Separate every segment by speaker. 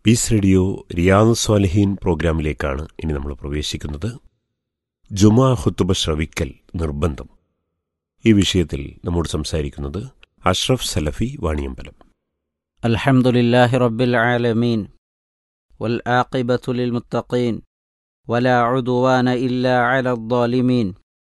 Speaker 1: piece radio Riyadh Saliheen പ്രോഗ്രാമിലേക്കാണ് ഇനി നമ്മൾ പ്രവേശിക്കുന്നത് ജുമാ ഹുത്തുബ ശ്രവിക്കൽ നിർബന്ധം ഈ വിഷയത്തിൽ നമ്മോട് സംസാരിക്കുന്നത് അഷ്റഫ് സലഫി വാണിയമ്പലം
Speaker 2: الحمد لله رب العالمين والعاقبة للمتقين ولا عدوان إلا على الظالمين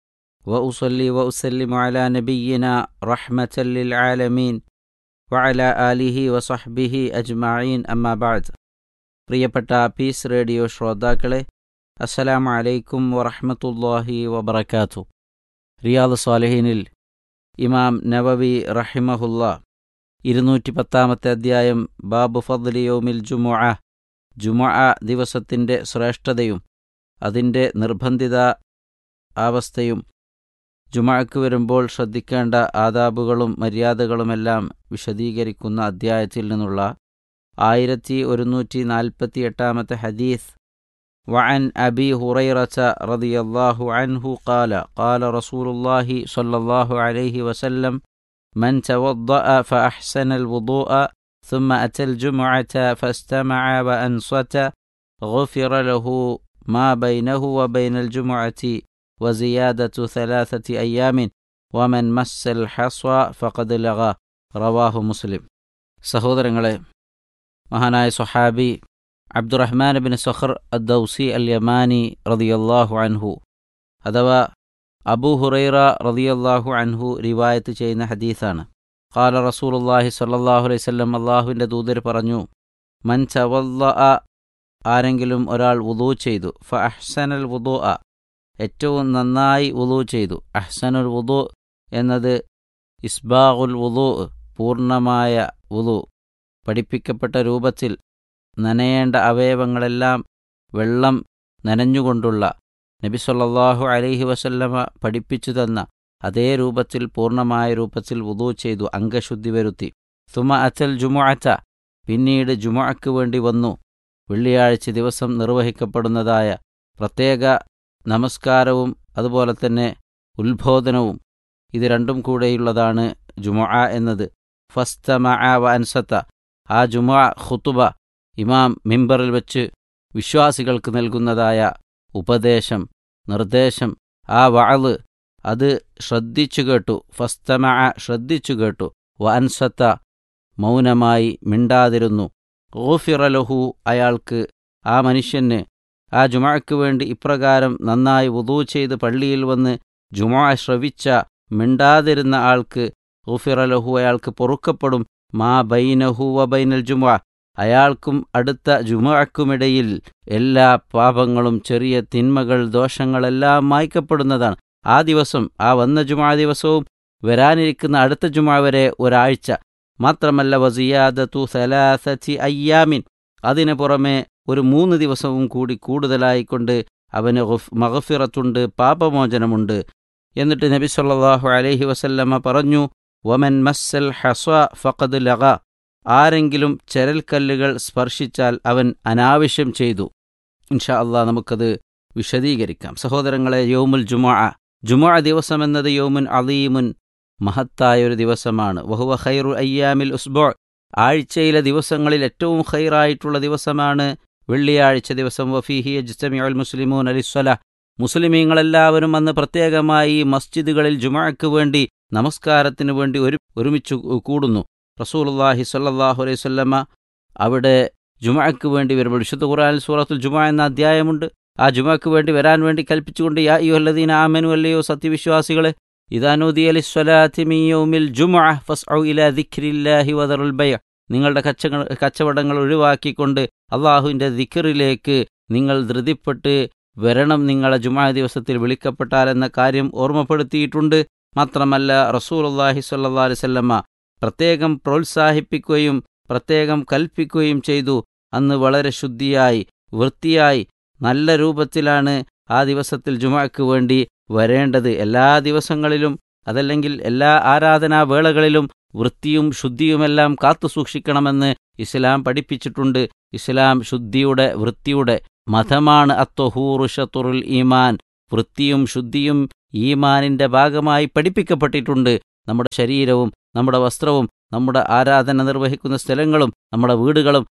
Speaker 2: وأصلي وأسلم على نبينا رحمة للعالمين وعلى آله وصحبه أجمعين أما بعد പ്രിയപ്പെട്ട പീസ് റേഡിയോ ശ്രോതാക്കളെ അസ്സലാമു അലൈക്കും വറഹ്മത്തുള്ളാഹി വബറകാതു റിയാദ് സ്വാലഹീനിൽ ഇമാം നവവി റഹിമഹുല്ല ഇരുന്നൂറ്റി പത്താമത്തെ അധ്യായം ബാബു ഫദ്ലി യോമിൽ ജുമുഅ ജുമുഅ ദിവസത്തിൻ്റെ ശ്രേഷ്ഠതയും അതിൻ്റെ നിർബന്ധിത അവസ്ഥയും ജുമഅക്ക് വരുമ്പോൾ ശ്രദ്ധിക്കേണ്ട ആദാബുകളും മര്യാദകളുമെല്ലാം വിശദീകരിക്കുന്ന അധ്യായത്തിൽ നിന്നുള്ള ആയിരത്തി ഒരുന്നൂറ്റി നാൽപ്പത്തി എട്ടാമത്തെ ഹദീസ് وعن أبي هريرة رضي الله عنه قال قال رسول الله صلى الله عليه وسلم من توضأ فأحسن الوضوء ثم أتى الجمعة فاستمع وأنصت غفر له ما بينه وبين الجمعة وزيادة ثلاثة أيام ومن مس الحصى فقد لغى رواه مسلم സഹോദരങ്ങളെ മഹാനായ സ്വഹാബി Abdurrahman bin Sakhr Addausi al Yamani റതിയല്ലാഹു അൻഹു അഥവാ അബൂ ഹുറൈറ റതിയല്ലാഹു അൻഹു റിവായത്ത് ചെയ്യുന്ന ഹദീസാണ് ഖാല റസൂലുള്ളാഹി സ്വല്ലല്ലാഹു അലൈഹി വസല്ലം അള്ളാഹുവിൻ്റെ ദൂതർ പറഞ്ഞു മൻ ചവല്ല ആരെങ്കിലും ഒരാൾ വുളൂ ചെയ്തു ഫ അഹ്സനൽ വുദു അ ഏറ്റവും നന്നായി വുളൂ ചെയ്തു അഹ്സനുൽ വുദു എന്നത് ഇസ്ബാഖുൽ വുദു പൂർണ്ണമായ വുദു പഠിപ്പിക്കപ്പെട്ട രൂപത്തിൽ നനയേണ്ട അവയവങ്ങളെല്ലാം വെള്ളം നനഞ്ഞുകൊണ്ടുള്ള നബി സല്ലല്ലാഹു അലൈഹി വസല്ലമ പഠിപ്പിച്ചു തന്ന അതേ രൂപത്തിൽ പൂർണ്ണമായ രൂപത്തിൽ വുദു ചെയ്തു അംഗശുദ്ധി വരുത്തി സുമ അച്ചൽ ജുമുഅച്ച പിന്നീട് ജുമുഅക്ക് വേണ്ടി വന്നു വെള്ളിയാഴ്ച ദിവസം നിർവഹിക്കപ്പെടുന്നതായ പ്രത്യേക നമസ്കാരവും അതുപോലെ തന്നെ ഉത്ബോധനവും ഇത് രണ്ടും കൂടെയുള്ളതാണ് ജുമുഅ എന്നത് ഫസ്തമ വ അൻസത്ത ആ ജുമുഅ ഖുതുബ ഇമാം മിമ്പറിൽ വെച്ച് വിശ്വാസികൾക്ക് നൽകുന്നതായ ഉപദേശം നിർദ്ദേശം ആ വഅള് അത് ശ്രദ്ധിച്ചു കേട്ടു ഫസ്തമ ശ്രദ്ധിച്ചു കേട്ടു വ അൻസത്ത മൗനമായി മിണ്ടാതിരുന്നു ഗോഫിറലഹു അയാൾക്ക് ആ മനുഷ്യന് ആ ജുമാക്ക് വേണ്ടി ഇപ്രകാരം നന്നായി വുദൂ ചെയ്ത് പള്ളിയിൽ വന്ന് ജുമാ ശ്രവിച്ച മിണ്ടാതിരുന്ന ആൾക്ക് ഗുഫിറലഹു അയാൾക്ക് പൊറുക്കപ്പെടും മാ ബൈനഹു വ ബൈനൽ ജുമാ അയാൾക്കും അടുത്ത ജുമാക്കുമിടയിൽ എല്ലാ പാപങ്ങളും ചെറിയ തിന്മകൾ ദോഷങ്ങളെല്ലാം മായ്ക്കപ്പെടുന്നതാണ് ആ ദിവസം ആ വന്ന ജുമാ ദിവസവും വരാനിരിക്കുന്ന അടുത്ത ജുമാ വരെ ഒരാഴ്ച മാത്രമല്ല വസിയാദത്തു സലാസി അയ്യാമിൻ അതിനു പുറമെ ഒരു മൂന്ന് ദിവസവും കൂടി കൂടുതലായിക്കൊണ്ട് അവന് മഹഫിറത്തുണ്ട് പാപമോചനമുണ്ട് എന്നിട്ട് നബി സല്ലല്ലാഹു അലൈഹി വസല്ലമ പറഞ്ഞു വമൻ മസ്സൽ ഹസ്വ ഫഖദ് ലഗ ആരെങ്കിലും ചരൽക്കല്ലുകൾ സ്പർശിച്ചാൽ അവൻ അനാവശ്യം ചെയ്തു ഇൻഷാ അള്ളാഹ് നമുക്കത് വിശദീകരിക്കാം സഹോദരങ്ങളെ യോമുൽ ജുമാ ജുമാ ദിവസമെന്നത് യോമുൻ അലീമുൻ മഹത്തായൊരു ദിവസമാണ് വഹുവ ഖൈറു അയ്യാമിൽ ഉസ്ബോ ആഴ്ചയിലെ ദിവസങ്ങളിൽ ഏറ്റവും ഖൈറായിട്ടുള്ള ദിവസമാണ് വെള്ളിയാഴ്ച ദിവസം വഫീഹി അജ്തമിഉൽ മുസ്ലിമൂൻ അലിസ്വല മുസ്ലിമീങ്ങളെല്ലാവരും അന്ന് പ്രത്യേകമായി മസ്ജിദുകളിൽ ജുമാക്ക് വേണ്ടി നമസ്കാരത്തിന് വേണ്ടി ഒരു ഒരുമിച്ച് കൂടുന്നു റസൂലുള്ളാഹി സ്വല്ലല്ലാഹു അലൈഹി വസല്ലമ അവിടെ ജുമാക്ക് വേണ്ടി വരുമ്പോൾ വിശുദ്ധ ഖുർആനിൽ സൂറത്തുൽ ജുമാ എന്ന അധ്യായമുണ്ട് ആ ജുമാക്ക് വേണ്ടി വരാൻ വേണ്ടി കൽപ്പിച്ചുകൊണ്ട് യാ യുഹല്ലദീന ആമനു അല്ലയോ സത്യവിശ്വാസികളെ ഇദാനുദി അലി സ്വലാത്തിമിയോമിൽ ജുമുഅ ഫസ്ഔ ഇലാ ദിക്രില്ലാഹി വദറുൽ ബൈഅ നിങ്ങളുടെ കച്ച കച്ചവടങ്ങൾ ഒഴിവാക്കിക്കൊണ്ട് അള്ളാഹുവിൻ്റെ ദിക്കറിലേക്ക് നിങ്ങൾ ധൃതിപ്പെട്ട് വരണം നിങ്ങളെ ജുമാ ദിവസത്തിൽ വിളിക്കപ്പെട്ടാലെന്ന കാര്യം ഓർമ്മപ്പെടുത്തിയിട്ടുണ്ട് മാത്രമല്ല റസൂലുള്ളാഹി സ്വല്ലല്ലാഹി അലൈഹി വസല്ലമ പ്രത്യേകം പ്രോത്സാഹിപ്പിക്കുകയും പ്രത്യേകം കൽപ്പിക്കുകയും ചെയ്തു അന്ന് വളരെ ശുദ്ധിയായി വൃത്തിയായി നല്ല രൂപത്തിലാണ് ആ ദിവസത്തിൽ ജുമാക്ക് വേണ്ടി വരേണ്ടത് എല്ലാ ദിവസങ്ങളിലും അതല്ലെങ്കിൽ എല്ലാ ആരാധനാവേളകളിലും വൃത്തിയും ശുദ്ധിയുമെല്ലാം കാത്തു സൂക്ഷിക്കണമെന്ന് ഇസ്ലാം പഠിപ്പിച്ചിട്ടുണ്ട് ഇസ്ലാം ശുദ്ധിയുടെ വൃത്തിയുടെ മതമാണ് അത്തൊഹൂറുഷത്തുറുൽ ഈമാൻ വൃത്തിയും ശുദ്ധിയും ഈമാനിന്റെ ഭാഗമായി പഠിപ്പിക്കപ്പെട്ടിട്ടുണ്ട് നമ്മുടെ ശരീരവും നമ്മുടെ വസ്ത്രവും നമ്മുടെ ആരാധന നിർവഹിക്കുന്ന സ്ഥലങ്ങളും നമ്മുടെ വീടുകളും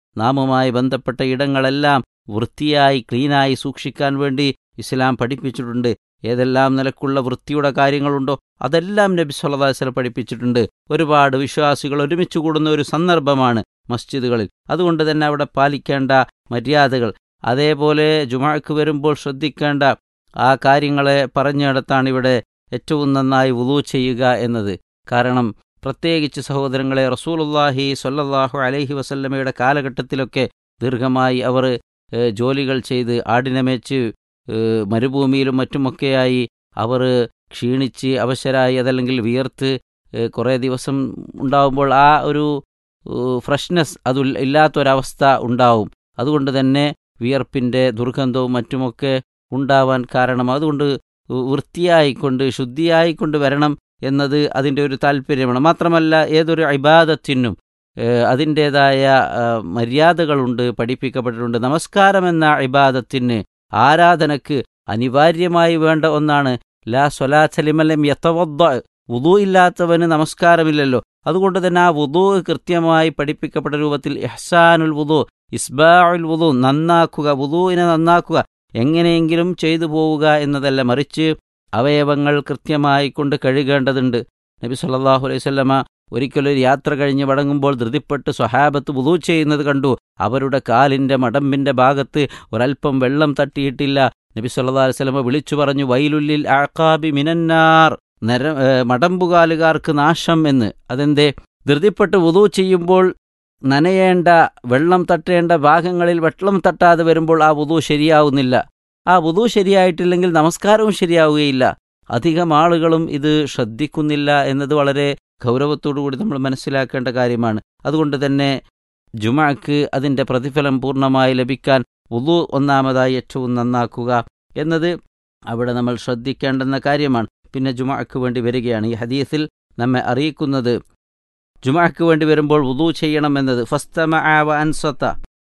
Speaker 2: നാമുമായി ബന്ധപ്പെട്ട ഇടങ്ങളെല്ലാം വൃത്തിയായി ക്ലീനായി സൂക്ഷിക്കാൻ വേണ്ടി ഇസ്ലാം പഠിപ്പിച്ചിട്ടുണ്ട് ഏതെല്ലാം നിലക്കുള്ള വൃത്തിയുടെ കാര്യങ്ങളുണ്ടോ അതെല്ലാം നബി സല്ലല്ലാഹു അലൈഹി വസല്ലം പഠിപ്പിച്ചിട്ടുണ്ട് ഒരുപാട് വിശ്വാസികൾ ഒരുമിച്ച് കൂടുന്ന ഒരു സന്ദർഭമാണ് മസ്ജിദുകളിൽ അതുകൊണ്ട് തന്നെ അവിടെ പാലിക്കേണ്ട മര്യാദകൾ അതേപോലെ ജുമാക്ക് വരുമ്പോൾ ശ്രദ്ധിക്കേണ്ട ആ കാര്യങ്ങളെ പറഞ്ഞിടത്താണ് ഇവിടെ ഏറ്റവും നന്നായി വുളു ചെയ്യുക എന്നത് കാരണം പ്രത്യേകിച്ച് സഹോദരങ്ങളെ റസൂലുള്ളാഹി സ്വല്ലല്ലാഹു അലൈഹി വസല്ലമയുടെ കാലഘട്ടത്തിലൊക്കെ ദീർഘമായി അവർ ഏഹ്, ജോലികൾ ചെയ്ത് ആടിനെ മേച്ച് ഏഹ്, മരുഭൂമിയിലും മറ്റുമൊക്കെയായി അവർ ക്ഷീണിച്ച് അവശരായി അതല്ലെങ്കിൽ വിയർത്ത് ഏഹ്, കുറേ ദിവസം ഉണ്ടാവുമ്പോൾ ആ ഒരു ഫ്രഷ്നെസ് അത് ഇല്ലാത്തൊരവസ്ഥ ഉണ്ടാവും അതുകൊണ്ട് തന്നെ വിയർപ്പിൻ്റെ ദുർഗന്ധവും മറ്റുമൊക്കെ ഉണ്ടാവാൻ കാരണം അതുകൊണ്ട് വൃത്തിയായിക്കൊണ്ട് ശുദ്ധിയായിക്കൊണ്ട് വരണം എന്നത് അതിൻ്റെ ഒരു താല്പര്യമാണ് മാത്രമല്ല ഏതൊരു ഇബാദത്തിനും ഏഹ്, അതിൻ്റേതായ ആ, മര്യാദകളുണ്ട് പഠിപ്പിക്കപ്പെട്ടിട്ടുണ്ട് നമസ്കാരം എന്ന ഇബാദത്തിന് ആരാധനക്ക് അനിവാര്യമായി വേണ്ട ഒന്നാണ് ലാ സ്വലാസലിമലം യത്തവദ്ദ വുദു ഇല്ലാത്തവന് നമസ്കാരമില്ലല്ലോ അതുകൊണ്ട് തന്നെ ആ വുദു കൃത്യമായി പഠിപ്പിക്കപ്പെട്ട രൂപത്തിൽ ഇഹ്സാനുൽ വുദു ഇസ്ബാഉൽ വുദു നന്നാക്കുക വുദുവിനെ നന്നാക്കുക എങ്ങനെയെങ്കിലും ചെയ്തു പോവുക എന്നതല്ല മറിച്ച് അവയവങ്ങൾ കൃത്യമായി കൊണ്ട് കഴുകേണ്ടതുണ്ട് നബി സല്ലല്ലാഹു അലൈഹി വസല്ലമ ഒരിക്കലൊരു യാത്ര കഴിഞ്ഞ് മടങ്ങുമ്പോൾ ധൃതിപ്പെട്ട് സ്വഹാബത്ത് വുദു ചെയ്യുന്നത് കണ്ടു അവരുടെ കാലിൻ്റെ മടമ്പിൻ്റെ ഭാഗത്ത് ഒരൽപ്പം വെള്ളം തട്ടിയിട്ടില്ല നബി സല്ലല്ലാഹു അലൈഹി വസല്ലമ വിളിച്ചു പറഞ്ഞു വൈലുല്ലിൽ ആഖാബി മിനന്നാർ നര ഏഹ് മടമ്പുകാലുകാർക്ക് നാശം എന്ന് അതെന്തേ ധൃതിപ്പെട്ട് വുദു ചെയ്യുമ്പോൾ നനയേണ്ട വെള്ളം തട്ടേണ്ട ഭാഗങ്ങളിൽ വെള്ളം തട്ടാതെ വരുമ്പോൾ ആ വുദു ശരിയാവുന്നില്ല ആ വുദു ശരിയായിട്ടില്ലെങ്കിൽ നമസ്കാരവും ശരിയാവുകയില്ല അധികം ആളുകളും ഇത് ശ്രദ്ധിക്കുന്നില്ല എന്നത് വളരെ ഗൗരവത്തോടു കൂടി നമ്മൾ മനസ്സിലാക്കേണ്ട കാര്യമാണ് അതുകൊണ്ട് തന്നെ ജുമാക്ക് അതിൻ്റെ പ്രതിഫലം പൂർണ്ണമായി ലഭിക്കാൻ വുദു ഒന്നാമതായി ഏറ്റവും നന്നാക്കുക എന്നത് അവിടെ നമ്മൾ ശ്രദ്ധിക്കേണ്ടുന്ന കാര്യമാണ് പിന്നെ ജുമാക്ക് വേണ്ടി വരികയാണ് ഈ ഹദീസിൽ നമ്മെ അറിയിക്കുന്നത് ജുമാക്ക് വേണ്ടി വരുമ്പോൾ വുദു ചെയ്യണമെന്നത് ഫസ്തമ ആവ അൻസത്ത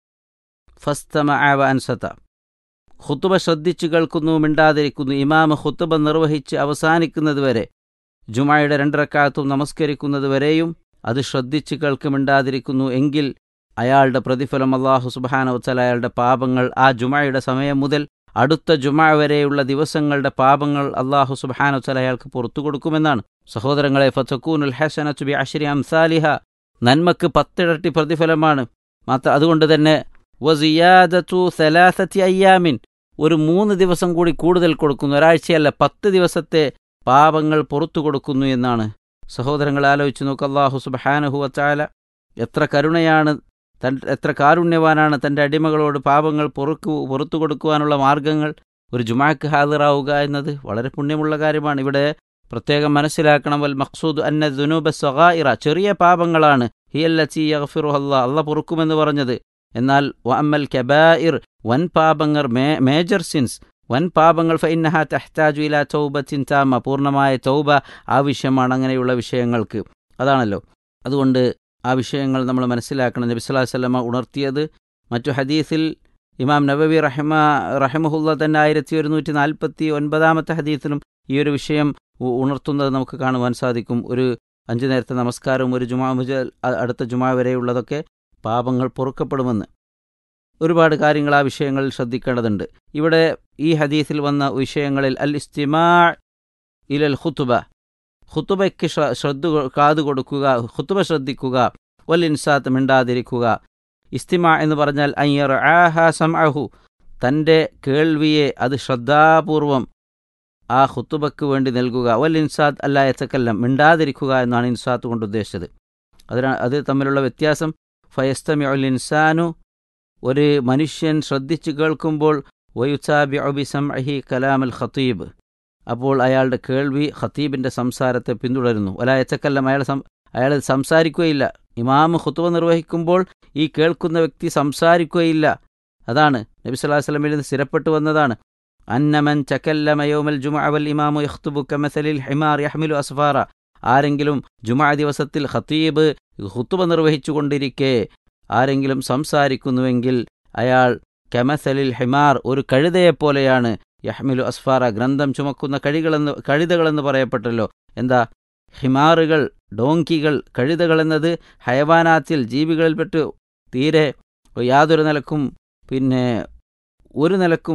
Speaker 2: ഫസ്തമ ആവ അൻസത്ത ഖുത്തുബ ശ്രദ്ധിച്ചു കേൾക്കുന്നു മിണ്ടാതിരിക്കുന്നു ഇമാമ ഖുത്തുബ നിർവഹിച്ച് അവസാനിക്കുന്നതുവരെ ജുമായുടെ രണ്ടരക്കാലത്തും നമസ്കരിക്കുന്നതുവരെയും അത് ശ്രദ്ധിച്ച് കേൾക്ക് മിണ്ടാതിരിക്കുന്നു എങ്കിൽ അയാളുടെ പ്രതിഫലം അള്ളാഹു സുബാനവത്തല അയാളുടെ പാപങ്ങൾ ആ ജുമായുടെ സമയം മുതൽ അടുത്ത ജുമാ വരെയുള്ള ദിവസങ്ങളുടെ പാപങ്ങൾ അള്ളാഹു സുബാനവത്തല അയാൾക്ക് പുറത്തു കൊടുക്കുമെന്നാണ് സഹോദരങ്ങളെ ഫത്തക്കൂനുൽ ഹസനത്തു ബി അശ്രി അംസാലിഹ നന്മക്ക് പത്തിരട്ടി പ്രതിഫലമാണ് മാത്ര അതുകൊണ്ട് തന്നെ വസിയാദത്തു സലാസത്തി അയ്യാമിൻ ഒരു മൂന്ന് ദിവസം കൂടി കൂടുതൽ കൊടുക്കുന്നു ഒരാഴ്ചയല്ല പത്ത് ദിവസത്തെ പാപങ്ങൾ പുറത്തു കൊടുക്കുന്നു എന്നാണ് സഹോദരങ്ങൾ ആലോചിച്ച് നോക്ക് അള്ളാഹു സുബഹാനഹുവച്ചാല എത്ര കരുണയാണ് തൻ എത്ര കാരുണ്യവാനാണ് തൻ്റെ അടിമകളോട് പാപങ്ങൾ പൊറുക്കു പുറത്തു കൊടുക്കുവാനുള്ള മാർഗങ്ങൾ ഒരു ജുമാക്ക് ഹാജറാവുക എന്നത് വളരെ പുണ്യമുള്ള കാര്യമാണ് ഇവിടെ പ്രത്യേകം മനസ്സിലാക്കണം വൽ മഖ്സൂദ് അന്ന ദുനൂബ സഗായിറ ചെറിയ പാപങ്ങളാണ് ഹിയല്ലച്ചി യഗ്ഫിറു അല്ല അല്ല പൊറുക്കുമെന്ന് പറഞ്ഞത് എന്നാൽ വഅമ്മൽ കബായിർ വൻ പാപങ്ങൾ മേ മേജർ സിൻസ് വൻ പാപങ്ങൾ ഫൈനഹ തെഹ്താജു ഇല തൗബത്തിൻ താമ പൂർണ്ണമായ തൗബ ആവശ്യമാണ് അങ്ങനെയുള്ള വിഷയങ്ങൾക്ക് അതാണല്ലോ അതുകൊണ്ട് ആ വിഷയങ്ങൾ നമ്മൾ മനസ്സിലാക്കണം നബി സ്വല്ലല്ലാഹു അലൈഹി വസല്ലമ ഉണർത്തിയത് മറ്റു ഹദീസിൽ ഇമാം നബവി റഹിമ റഹിമഹുല്ല തന്നെ ആയിരത്തി ഒരുന്നൂറ്റി നാൽപ്പത്തി ഒൻപതാമത്തെ ഹദീസിലും ഈ ഒരു വിഷയം ഉ- ഉണർത്തുന്നത് നമുക്ക് കാണുവാൻ സാധിക്കും ഒരു അഞ്ചു നേരത്തെ നമസ്കാരവും ഒരു ജുമാ മുതൽ അ- അടുത്ത ജുമാ വരെയുള്ളതൊക്കെ പാപങ്ങൾ പൊറുക്കപ്പെടുമെന്ന് ഒരുപാട് കാര്യങ്ങൾ ആ വിഷയങ്ങളിൽ ശ്രദ്ധിക്കേണ്ടതുണ്ട് ഇവിടെ ഈ ഹദീസിൽ വന്ന വിഷയങ്ങളിൽ അൽ ഇസ്തിമാ ഇലൽ ഖുത്തുബ ഖുത്തുബയ്ക്ക് ശ്ര- ശ്രദ്ധ കൊ- കാതു കൊടുക്കുക ഖുത്തുബ ശ്രദ്ധിക്കുക വൽ ഇൻസാത്ത് മിണ്ടാതിരിക്കുക ഇസ്തിമ എന്ന് പറഞ്ഞാൽ അയ്യർ ആഹ സംഅഹു തൻ്റെ കേൾവിയെ അത് ശ്രദ്ധാപൂർവം ആ ഖുത്തുബയ്ക്ക് വേണ്ടി നൽകുക വൽ ഇൻസാത്ത് അല്ല എത്തക്കെല്ലാം മിണ്ടാതിരിക്കുക എന്നാണ് ഇൻസാത്ത് കൊണ്ട് ഉദ്ദേശിച്ചത് അതിനാ അത് തമ്മിലുള്ള വ്യത്യാസം ഫയസ്തമി ഉൽ ഇൻസാനു ഒരു മനുഷ്യൻ ശ്രദ്ധിച്ചു കേൾക്കുമ്പോൾ വയുസാബി ഒബിസം അഹി കലാമൽ ഖത്തീബ് അപ്പോൾ അയാളുടെ കേൾവി ഖത്തീബിൻ്റെ സംസാരത്തെ പിന്തുടരുന്നു വലായച്ചക്കെല്ലാം അയാൾ സം അയാൾ സംസാരിക്കുകയില്ല ഇമാമ് ഖുത്തുബ നിർവഹിക്കുമ്പോൾ ഈ കേൾക്കുന്ന വ്യക്തി സംസാരിക്കുകയില്ല അതാണ് നബി സല്ലല്ലാഹു അലൈഹി വസല്ലമയിൽ നിന്ന് സ്ഥിരപ്പെട്ടു വന്നതാണ് അന്നമൻ ചക്കല്ലമ യൗമൽ ജുമഅ വൽ ഇമാമു യഖ്തുബു കമസലിൽ ഹിമാർ യഹ്മിലു അസ്ഫാറ ആരെങ്കിലും ജുമഅ ദിവസത്തിൽ ഖത്തീബ് ഖുത്തുബ നിർവഹിച്ചുകൊണ്ടിരിക്കെ ആരെങ്കിലും സംസാരിക്കുന്നുവെങ്കിൽ അയാൾ കമസലിൽ ഹിമാർ ഒരു കഴുതയെപ്പോലെയാണ് യഹ്മിലു അസ്ഫാറ ഗ്രന്ഥം ചുമക്കുന്ന കഴികളെന്ന് കഴുതകളെന്ന് പറയപ്പെട്ടല്ലോ എന്താ ഹിമാറുകൾ ഡോങ്കികൾ കഴുതകളെന്നത് ഹയവാനാത്തിൽ ജീവികളിൽപ്പെട്ട് തീരെ യാതൊരു നിലക്കും പിന്നെ ഒരു നിലക്കും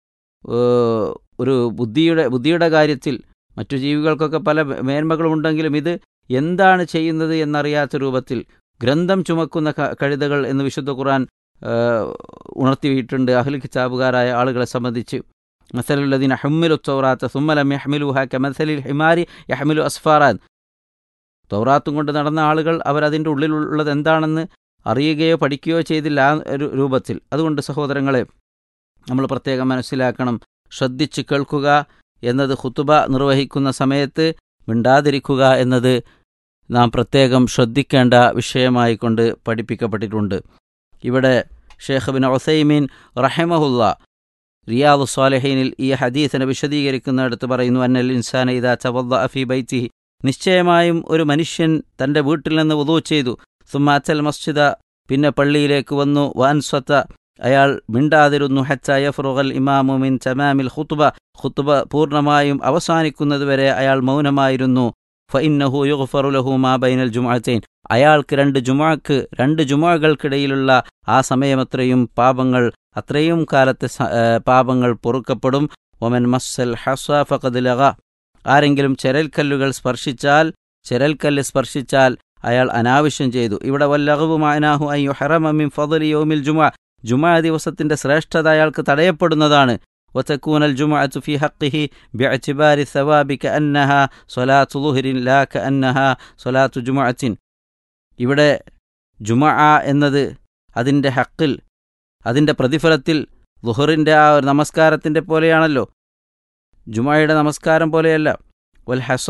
Speaker 2: ഏഹ്, ഒരു ബുദ്ധിയുടെ ബുദ്ധിയുടെ കാര്യത്തിൽ മറ്റു ജീവികൾക്കൊക്കെ പല മേന്മകളുമുണ്ടെങ്കിലും ഇത് എന്താണ് ചെയ്യുന്നത് എന്നറിയാത്ത രൂപത്തിൽ ഗ്രന്ഥം ചുമക്കുന്ന ക- കഴുതകൾ എന്ന് വിശുദ്ധ ഖുർആൻ ഏഹ്, ഉണർത്തിയിട്ടുണ്ട് അഹ്ലു കിതാബുകാരായ ആളുകളെ സംബന്ധിച്ച് മസലുല്ലദീന ഹമ്മിലു തൗറാത്ത സുമ്മലം യഹ്മിലുഹ കമസലിൽ ഹിമാരി യഹ്മിലു അസ്ഫാറാൻ തൗറാത്തും കൊണ്ട് നടന്ന ആളുകൾ അവരതിൻ്റെ ഉള്ളിലുള്ളത് എന്താണെന്ന് അറിയുകയോ പഠിക്കുകയോ ചെയ്തില്ല ആ ഒരു രൂപത്തിൽ അതുകൊണ്ട് സഹോദരങ്ങളെ നമ്മൾ പ്രത്യേകം മനസ്സിലാക്കണം ശ്രദ്ധിച്ച് കേൾക്കുക എന്നത് ഹുത്തുബ നിർവഹിക്കുന്ന സമയത്ത് മിണ്ടാതിരിക്കുക എന്നത് നാം പ്രത്യേകം ശ്രദ്ധിക്കേണ്ട വിഷയമായി കൊണ്ട് പഠിപ്പിക്കപ്പെട്ടിട്ടുണ്ട് ഇവിടെ ഷേഖ് ബിൻ ഒസൈമീൻ റഹമഹുല്ല റിയാദു സ്വാലഹീനിൽ ഈ ഹദീസിനെ വിശദീകരിക്കുന്നിടത്ത് പറയുന്നു അന്നൽ ഇൻസാന ഇദാ ചവദ്ദ അഫി ബൈത്തിഹി നിശ്ചയമായും ഒരു മനുഷ്യൻ തൻ്റെ വീട്ടിൽ നിന്ന് വുദൂ ചെയ്തു സുമാച്ചൽ മസ്ജിദ പിന്നെ പള്ളിയിലേക്ക് വന്നു വാൻസ്വത്ത അയാൾ മിണ്ടാതിരുന്നു ഹച്ചായ ഫുറുഖൽ ഇമാമു മിൻ ചമാമിൽ ഖുത്ബ ഖുത്ബ പൂർണ്ണമായും അവസാനിക്കുന്നതുവരെ അയാൾ മൗനമായിരുന്നു ഫഇന്നഹു യുഗ്ഫറു ലഹു മാ ബൈനൽ ജുമുഅത്തൈൻ അയാൾക്ക് രണ്ട് ജുമുഅക്ക് രണ്ട് ജുമുഅകൾക്കിടയിലുള്ള ആ സമയമത്രയും പാപങ്ങൾ അത്രയും കാലത്തെ സ- ഏ, പാപങ്ങൾ പൊറുക്കപ്പെടും ഒമൻ മസ്സൽ ഹസ ഫഖദ് ലഗ ആരെങ്കിലും ചെരൽക്കല്ലുകൾ സ്പർശിച്ചാൽ ചെരൽക്കല്ല് സ്പർശിച്ചാൽ അയാൾ അനാവശ്യം ചെയ്തു ഇവിടെ വല്ലഹു മാനാഹു അയ്യു ഹറമിൻ ഫضل യോമിൽ ജുമ ജുമ ദിവസത്തിന്റെ ശ്രേഷ്ഠത അയാൾക്ക് തടയപ്പെടുന്നതാണ് وتكون الجمعة في حقه باعتبار الثواب كأنها صلاة ظهر لا كأنها صلاة جمعة ഇവിടെ ജുമ എന്നത് അതിൻ്റെ ഹക്കിൽ അതിൻ്റെ പ്രതിഫലത്തിൽ ലുഹറിൻ്റെ ആ ഒരു നമസ്കാരത്തിൻ്റെ പോലെയാണല്ലോ ജുമായുടെ നമസ്കാരം പോലെയല്ല വൽ ഹസ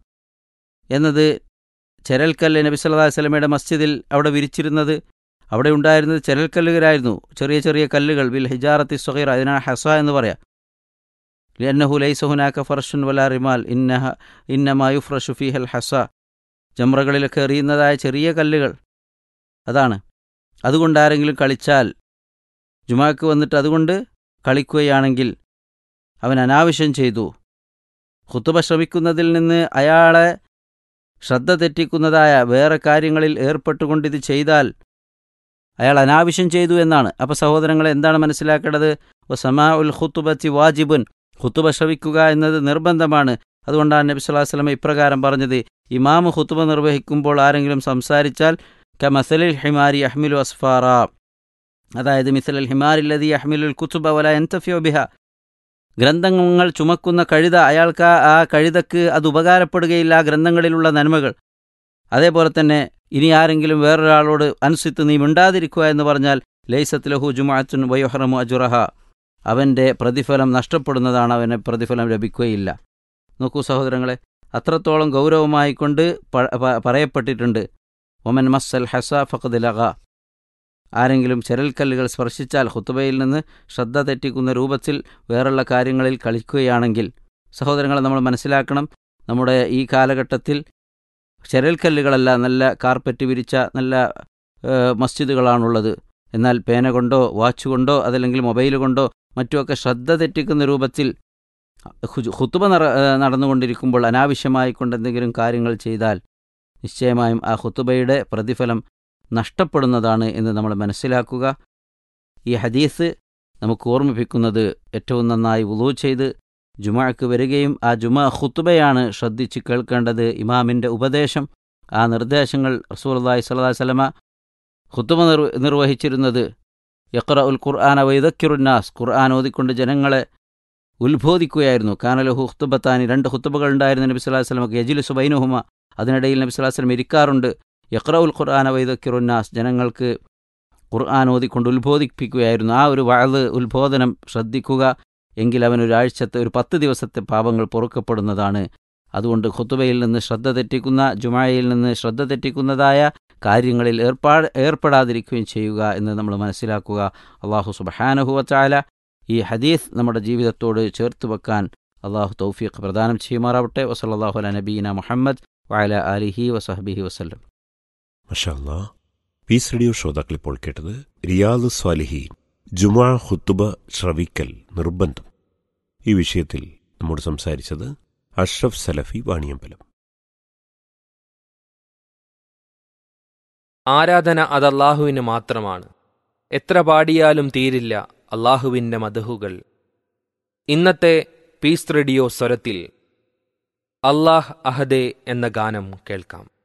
Speaker 2: എന്നത് ചെരൽക്കല്ല് നബി സല്ലല്ലാഹു അലൈഹി വസല്ലമയുടെ മസ്ജിദിൽ അവിടെ വിരിച്ചിരുന്നത് അവിടെ ഉണ്ടായിരുന്നത് ചെരൽക്കല്ലുകളായിരുന്നു ചെറിയ ചെറിയ കല്ലുകൾ ബിൽ ഹിജാറത്തി സൊഹീർ അതിനാണ് ഹസ എന്ന് പറയാം ലിയന്നഹു ലൈസ ഹുനാക ഫർഷുൻ വലാ റിമാൽ ഇന്നഹ ഇന്നമാ യുഫ്രഷു ഫീഹൽ ഹസ ജംറകളിലൊക്കെ എറിയുന്നതായ ചെറിയ കല്ലുകൾ അതാണ് അതുകൊണ്ട് ആരെങ്കിലും കളിച്ചാൽ ജുമാക്ക് വന്നിട്ട് അതുകൊണ്ട് കളിക്കുകയാണെങ്കിൽ അവൻ അനാവശ്യം ചെയ്തു ഖുത്തുബ ശ്രമിക്കുന്നതിൽ നിന്ന് അയാളെ ശ്രദ്ധ തെറ്റിക്കുന്നതായ വേറെ കാര്യങ്ങളിൽ ഏർപ്പെട്ടുകൊണ്ട് ഇത് ചെയ്താൽ അയാൾ അനാവശ്യം ചെയ്തു എന്നാണ് അപ്പോൾ സഹോദരങ്ങളെ എന്താണ് മനസ്സിലാക്കേണ്ടത് സമാ ഉൽ ഖുത്തുബത്തി വാജിബുൻ ഖുത്തുബ ശ്രവിക്കുക എന്നത് നിർബന്ധമാണ് അതുകൊണ്ടാണ് നബി സ്വല്ലല്ലാഹു അലൈഹി വസല്ലം ഇപ്രകാരം പറഞ്ഞത് ഇമാമ് ഖുത്തുബ നിർവഹിക്കുമ്പോൾ ആരെങ്കിലും സംസാരിച്ചാൽ ക മസലിൽ ഹിമാരി അഹ്മിലു അസ്ഫാറ അതായത് മിസലൽ ഹിമാരില്ലതി അഹ്മിലുൽ കുത്തുബ വല എൻതഫിയോ ബിഹ ഗ്രന്ഥങ്ങൾ ചുമക്കുന്ന കഴുത അയാൾക്ക് ആ- ആ കഴുതക്ക് അത് ഉപകാരപ്പെടുകയില്ല ആ ഗ്രന്ഥങ്ങളിലുള്ള നന്മകൾ അതേപോലെ തന്നെ ഇനി ആരെങ്കിലും വേറൊരാളോട് അനുസരിത്ത് നീ മിണ്ടാതിരിക്കുക എന്ന് പറഞ്ഞാൽ ലൈസത്ത് ലഹു ജുമാഅത്തുൻ വയുഹറമു അജുറഹ അവൻ്റെ പ്രതിഫലം നഷ്ടപ്പെടുന്നതാണ് അവന് പ്രതിഫലം ലഭിക്കുകയില്ല നോക്കൂ സഹോദരങ്ങളെ അത്രത്തോളം ഗൗരവമായിക്കൊണ്ട് പ- പ- പറയപ്പെട്ടിട്ടുണ്ട് ഒമൻ മസ്സൽ ഹസ ഫഖദ് ലഗ ആരെങ്കിലും ചെരൽക്കല്ലുകൾ സ്പർശിച്ചാൽ ഹുത്തുബയിൽ നിന്ന് ശ്രദ്ധ തെറ്റിക്കുന്ന രൂപത്തിൽ വേറുള്ള കാര്യങ്ങളിൽ കളിക്കുകയാണെങ്കിൽ സഹോദരങ്ങളെ നമ്മൾ മനസ്സിലാക്കണം നമ്മുടെ ഈ കാലഘട്ടത്തിൽ ചെരൽക്കല്ലുകളല്ല നല്ല കാർപ്പറ്റ് വിരിച്ച നല്ല ഏഹ്, മസ്ജിദുകളാണുള്ളത് എന്നാൽ പേന കൊണ്ടോ വാച്ച് കൊണ്ടോ അതല്ലെങ്കിൽ മൊബൈൽ കൊണ്ടോ മറ്റുമൊക്കെ ശ്രദ്ധ തെറ്റിക്കുന്ന രൂപത്തിൽ ഹുജ്- ഹുത്തുബ നട ഏഹ്, നടന്നുകൊണ്ടിരിക്കുമ്പോൾ അനാവശ്യമായി കൊണ്ട് എന്തെങ്കിലും കാര്യങ്ങൾ ചെയ്താൽ നിശ്ചയമായും ആ ഹുത്തുബയുടെ പ്രതിഫലം നഷ്ടപ്പെടുന്നതാണ് എന്ന് നമ്മൾ മനസ്സിലാക്കുക ഈ ഹദീസ് നമുക്ക് ഓർമ്മിപ്പിക്കുന്നത് ഏറ്റവും നന്നായി വുളൂ ചെയ്ത് ജുമാക്ക് വരികയും ആ ജുമാ ഖുത്തുബയാണ് ശ്രദ്ധിച്ച് കേൾക്കേണ്ടത് ഇമാമിൻ്റെ ഉപദേശം ആ നിർദ്ദേശങ്ങൾ റസൂലുള്ളാഹി സ്വല്ലല്ലാഹി അലൈഹി വസല്ലമ ഖുത്തുബ നിർ നിർവഹിച്ചിരുന്നത് യഖ്റ ഉൽ ഖുർആന വൈദക്കിറുന്നാസ് ഖുർആൻ ഓതിക്കൊണ്ട് ജനങ്ങളെ ഉത്ബോധിക്കുകയായിരുന്നു കാനലഹു ഹുത്തുബത്താനി രണ്ട് ഹുത്തുബകൾ ഉണ്ടായിരുന്നു നബി സ്വല്ലല്ലാഹി അലൈഹി വസല്ലമക്ക് യജിലു സുബൈനുഹുമ അതിനിടയിൽ നബി സ്വല്ലല്ലാഹി അലൈഹി വസല്ലം ഇരിക്കാറുണ്ട് യഖ്റ ഉൽ ഖുർആന വൈദക്കിറുന്നാസ് ജനങ്ങൾക്ക് ഖുർആൻ ഓതിക്കൊണ്ട് ഉത്ബോധിപ്പിക്കുകയായിരുന്നു ആ ഒരു വഅദ് ഉത്ബോധനം ശ്രദ്ധിക്കുക എങ്കിൽ അവൻ ഒരാഴ്ചത്തെ ഒരു പത്ത് ദിവസത്തെ പാപങ്ങൾ പൊറുക്കപ്പെടുന്നതാണ് അതുകൊണ്ട് ഖുത്തുബയിൽ നിന്ന് ശ്രദ്ധ തെറ്റിക്കുന്ന ജുമായയിൽ നിന്ന് ശ്രദ്ധ തെറ്റിക്കുന്നതായ കാര്യങ്ങളിൽ ഏർപ്പാ ഏർപ്പെടാതിരിക്കുകയും ചെയ്യുക എന്ന് നമ്മൾ മനസ്സിലാക്കുക അള്ളാഹു സുബഹാനഹുവച്ചാല ഈ ഹദീസ് നമ്മുടെ ജീവിതത്തോട് ചേർത്ത് വെക്കാൻ അള്ളാഹു തൗഫീഖ് പ്രദാനം ചെയ്യുമാറാവട്ടെ വസല്ലാഹു അല നബീന മുഹമ്മദ് വഅല ആലിഹി വസഹബിഹി വസ്ല്ലം
Speaker 1: മഷാല്ലാ പീസ് റേഡിയോ ശ്രോതാക്കൾ ഇപ്പോൾ കേട്ടത് റിയാദ് സ്വാലിഹീൻ ജുമാ ഖുത്തുബ ശ്രവിക്കൽ നിർബന്ധം ഈ വിഷയത്തിൽ നമ്മോട് സംസാരിച്ചത് അഷ്റഫ് സലഫി വാണിയമ്പലം
Speaker 3: ആരാധന അത് അള്ളാഹുവിന് മാത്രമാണ് എത്ര പാടിയാലും തീരില്ല അള്ളാഹുവിൻ്റെ മധുഹുകൾ ഇന്നത്തെ പീസ് റേഡിയോ സ്വരത്തിൽ അല്ലാഹ് അഹദേ എന്ന ഗാനം കേൾക്കാം